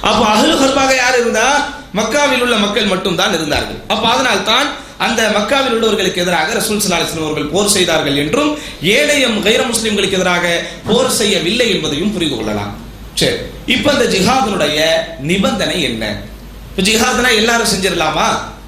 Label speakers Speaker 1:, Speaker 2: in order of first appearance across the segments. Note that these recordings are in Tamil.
Speaker 1: அப்ப அஹ்லு ஹர்பாக யார் இருந்தா மக்காவில் உள்ள மக்கள் மட்டும் தான் இருந்தார்கள் அப்ப அதனால் தான் அந்த மக்காவில் உள்ளவர்களுக்கு எதிராக ரசூல் ஸல்லல்லாஹு அலைஹி வஸல்லம் அவர்கள் போர் செய்தார்கள் என்றும் ஏழையம் கைர முஸ்லிம்களுக்கு எதிராக போர் செய்யவில்லை என்பதையும் புரிந்து கொள்ளலாம் சரி இப்ப இந்த ஜிஹாதினுடைய நிபந்தனை என்ன இப்ப ஜிஹாத்னா எல்லாரும் செஞ்சிடலாமா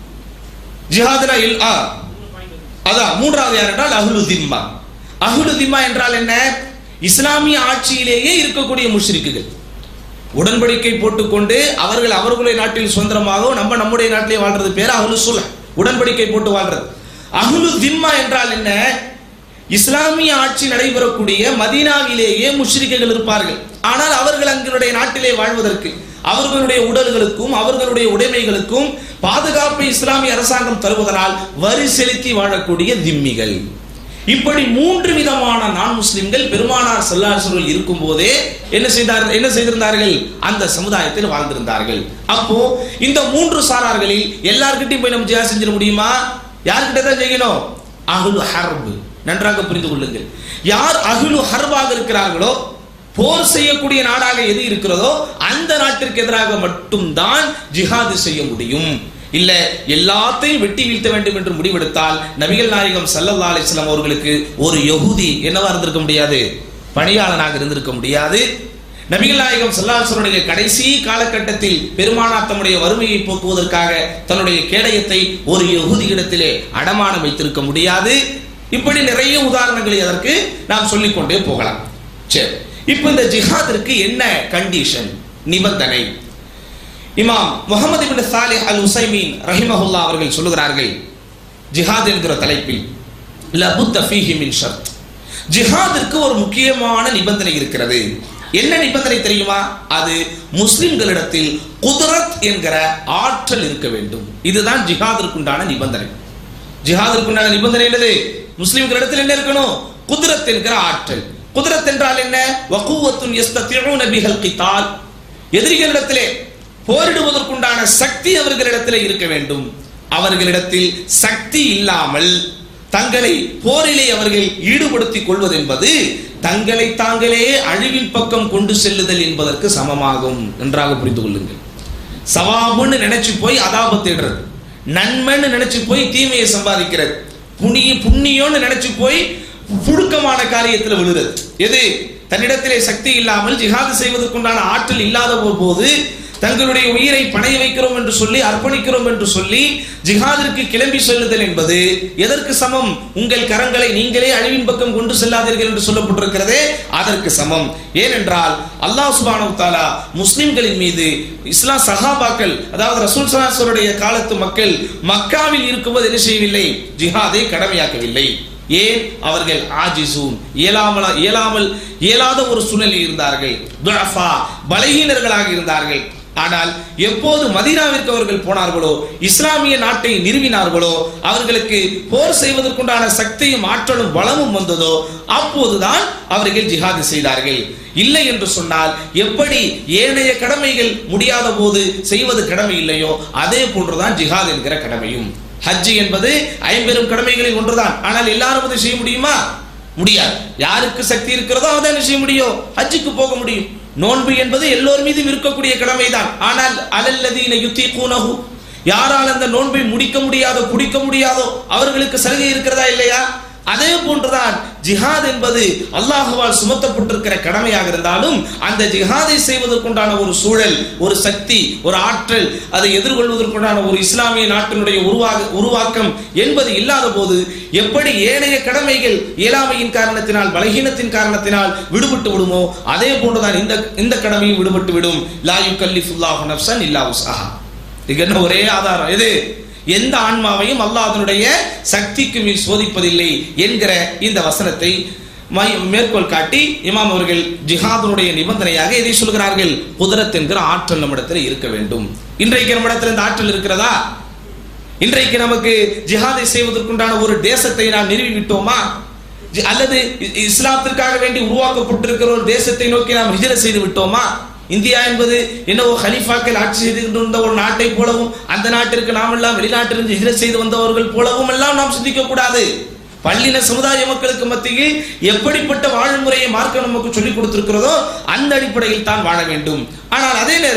Speaker 1: ஜிஹாத்னா எல் ஆ அதான் மூன்றாவது யார் என்றால் அஹ்லு திம்மா அஹ்லு திம்மா என்றால் என்ன இஸ்லாமிய ஆட்சியிலேயே இருக்கக்கூடிய முஷ்ரிக்குகள் உடன்படிக்கை போட்டுக்கொண்டு அவர்கள் அவர்களுடைய நாட்டில் சுதந்திரமாக நம்ம நம்முடைய நாட்டிலே வாழ்றது பேர் அஹ்லு சுல உடன்படிக்கை போட்டு வாழ்றது அஹ்லு திம்மா என்றால் என்ன இஸ்லாமிய ஆட்சி நடைபெறக்கூடிய மதீனாவிலேயே முஷ்ரிக்குகள் இருப்பார்கள் ஆனால் அவர்கள் அங்களுடைய நாட்டிலே வாழ்வதற்கு அவர்களுடைய உடல்களுக்கும் அவர்களுடைய உடைமைகளுக்கும் பாதுகாப்பை இஸ்லாமிய அரசாங்கம் தருவதனால் வரி செலுத்தி வாழக்கூடிய திம்மிகள் இப்படி மூன்று விதமான நான் முஸ்லிம்கள் பெருமானார் செல்லாசர்கள் இருக்கும் போதே என்ன செய்தார்கள் என்ன செய்திருந்தார்கள் அந்த சமுதாயத்தில் வாழ்ந்திருந்தார்கள் அப்போ இந்த மூன்று சாரார்களில் எல்லார்கிட்டையும் போய் நம்ம ஜியா செஞ்சிட முடியுமா யார்கிட்ட தான் செய்யணும் அஹ்லு ஹர்ப் நன்றாக புரிந்து கொள்ளுங்கள் யார் அஹ்லு ஹர்பாக இருக்கிறார்களோ போர் செய்யக்கூடிய நாடாக எது இருக்கிறதோ அந்த நாட்டிற்கு எதிராக மட்டும்தான் ஜிஹாது செய்ய முடியும் இல்ல எல்லாத்தையும் வெட்டி வீழ்த்த வேண்டும் என்று முடிவெடுத்தால் நபிகள் நாயகம் சல்லல்லா அலிஸ்லாம் அவர்களுக்கு ஒரு யகுதி என்னவா இருந்திருக்க முடியாது பணியாளனாக இருந்திருக்க முடியாது நபிகள் நாயகம் சல்லாசனுடைய கடைசி காலகட்டத்தில் பெருமானார் தம்முடைய வறுமையை போக்குவதற்காக தன்னுடைய கேடயத்தை ஒரு யகுதியிடத்திலே அடமானம் வைத்திருக்க முடியாது இப்படி நிறைய உதாரணங்களை அதற்கு நாம் சொல்லிக்கொண்டே போகலாம் சரி இப்போ இந்த ஜிஹாதிற்கு என்ன கண்டிஷன் நிபந்தனை இமாம் Muhammad ibn Salih al Uthaymeen ரஹிமஹுல்லா அவர்கள் சொல்லுகிறார்கள் ஜிஹாத் என்கிற தலைப்பில் லபுத்த ஃபீஹி மின் ஷர்த் ஜிஹாதிற்கு ஒரு முக்கியமான நிபந்தனை இருக்கிறது என்ன நிபந்தனை தெரியுமா அது முஸ்லிம்களிடத்தில் குதரத் என்கிற ஆற்றல் இருக்க வேண்டும் இதுதான் ஜிஹாதிற்குண்டான நிபந்தனை ஜிஹாதிற்குண்டான நிபந்தனை என்னது முஸ்லிம்களிடத்தில் என்ன இருக்கணும் குதிரத் என்கிற ஆற்றல் குதிரத் என்றால் என்ன வகுவத்துன் யஸ்தத்தியூன பிஹல் கிதால் எதிரிகளிடத்திலே போரிடுவதற்குண்டான சக்தி அவர்களிடத்திலே இருக்க வேண்டும் அவர்களிடத்தில் சக்தி இல்லாமல் தங்களை போரிலே அவர்கள் ஈடுபடுத்திக் கொள்வது என்பது தங்களை தாங்களே அழிவின் பக்கம் கொண்டு செல்லுதல் என்பதற்கு சமமாகும் நன்றாக புரிந்து கொள்ளுங்கள் சவாபுன்னு நினைச்சு போய் அதாப தேடுறது நன்மைன்னு நினைச்சு போய் தீமையை சம்பாதிக்கிறது புண்ணிய புண்ணியம்னு நினைச்சு போய் புழுக்கமான காரியத்தில் விழுறது எது தன்னிடத்திலே சக்தி இல்லாமல் ஜிஹாது செய்வதற்குண்டான ஆற்றல் இல்லாத போது தங்களுடைய உயிரை பணைய வைக்கிறோம் என்று சொல்லி அர்ப்பணிக்கிறோம் என்று சொல்லி ஜிஹாதிற்கு கிளம்பி செல்லுதல் என்பது எதற்கு சமம் உங்கள் கரங்களை நீங்களே அழிவின் பக்கம் கொண்டு செல்லாதீர்கள் என்று சொல்லப்பட்டிருக்கிறதே அதற்கு சமம் ஏனென்றால் அல்லாஹ் சுபானு தாலா முஸ்லிம்களின் மீது இஸ்லாம் சஹாபாக்கள் அதாவது ரசூல் சலாசருடைய காலத்து மக்கள் மக்காவில் இருக்கும்போது என்ன செய்யவில்லை ஜிஹாதை கடமையாக்கவில்லை ஏன் அவர்கள் ஆஜிசூன் இயலாமல் இயலாமல் இயலாத ஒரு சூழ்நிலையில் இருந்தார்கள் துஅஃபா, பலகீனர்களாக இருந்தார்கள் ஆனால் எப்போது மதீனாவிற்கு அவர்கள் போனார்களோ இஸ்லாமிய நாட்டை நிறுவினார்களோ அவர்களுக்கு போர் செய்வதற்குண்டான சக்தியும் ஆற்றலும் பலமும் வந்ததோ அப்போதுதான் அவர்கள் ஜிஹாது செய்தார்கள் இல்லை என்று சொன்னால் எப்படி ஏனைய கடமைகள் முடியாத போது செய்வது கடமை இல்லையோ அதே போன்றுதான் ஜிஹாத் என்கிற கடமையும் ஹஜ் என்பது ஐம்பெரும் கடமைகளில் ஒன்றுதான் ஆனால் எல்லாரும் அதை செய்ய முடியுமா முடியாது யாருக்கு சக்தி இருக்கிறதோ அவதான் செய்ய முடியும் ஹஜ்ஜுக்கு போக முடியும் நோன்பு என்பது எல்லோர் மீதும் இருக்கக்கூடிய கடமைதான் ஆனால் அலல்லதீன யுத்தீகூனஹு யாரால் அந்த நோன்பை முடிக்க முடியாதோ குடிக்க முடியாதோ அவர்களுக்கு சலுகை இருக்கிறதா இல்லையா அதே போன்றுதான் ஜிஹாத் என்பது அல்லாஹுவால் சுமத்தப்பட்டிருக்கிற கடமையாக இருந்தாலும் அந்த ஜிஹாதை செய்வதற்குண்டான ஒரு சூழல் ஒரு சக்தி ஒரு ஆற்றல் அதை எதிர்கொள்வதற்குண்டான ஒரு இஸ்லாமிய நாட்டினுடைய உருவாக உருவாக்கம் என்பது இல்லாத போது எப்படி ஏனைய கடமைகள் இயலாமையின் காரணத்தினால் பலகீனத்தின் காரணத்தினால் விடுபட்டு விடுமோ அதே போன்றுதான் இந்த இந்த கடமையும் விடுபட்டு விடும் லா யுகல்லிஃபுல்லாஹு நஃப்ஸன் இல்லா உஸ்ஸாஹா இது என்ன ஒரே ஆதாரம் எது எந்த ஆன்மாவையும் அல்லாஹ் அதனுடைய சக்திக்கு மேல் சோதிப்பதில்லை என்கிற இந்த வசனத்தை மை- மேற்கோள் காட்டி இமாம் அவர்கள் ஜிஹாதுடைய நிபந்தனையாக இதை சொல்கிறார்கள் குதிரத் என்கிற ஆற்றல் நம்மிடத்தில் இருக்க வேண்டும் இன்றைக்கு நம்மிடத்தில் இந்த ஆற்றல் இருக்கிறதா இன்றைக்கு நமக்கு ஜிஹாதை செய்வதற்குண்டான ஒரு தேசத்தை நாம் நிறுவி விட்டோமா ஜி- அல்லது இ- இஸ்லாத்திற்காக வேண்டி உருவாக்கப்பட்டிருக்கிற ஒரு தேசத்தை நோக்கி நாம் ஹிஜ்ரத் செய்து விட்டோமா இந்தியா என்பது என்னவோ ஹலீஃபாக்கள் ஆட்சி செய்து கொண்டிருந்த ஒரு நாட்டை போலவும் அந்த நாட்டிற்கு நாம் எல்லாம் வெளிநாட்டிலிருந்து ஹிஜ்ரத் செய்து வந்தவர்கள் போலவும் எல்லாம் நாம் சிந்திக்க கூடாது பள்ளின சமுதாய மக்களுக்கு மத்தியில் எப்படிப்பட்ட வாழ்முறையை மார்க்கம் நமக்கு சொல்லிக் கொடுத்திருக்கிறதோ அந்த அடிப்படையில் தான் வாழ வேண்டும் ஆனால் அதே நேரத்தில்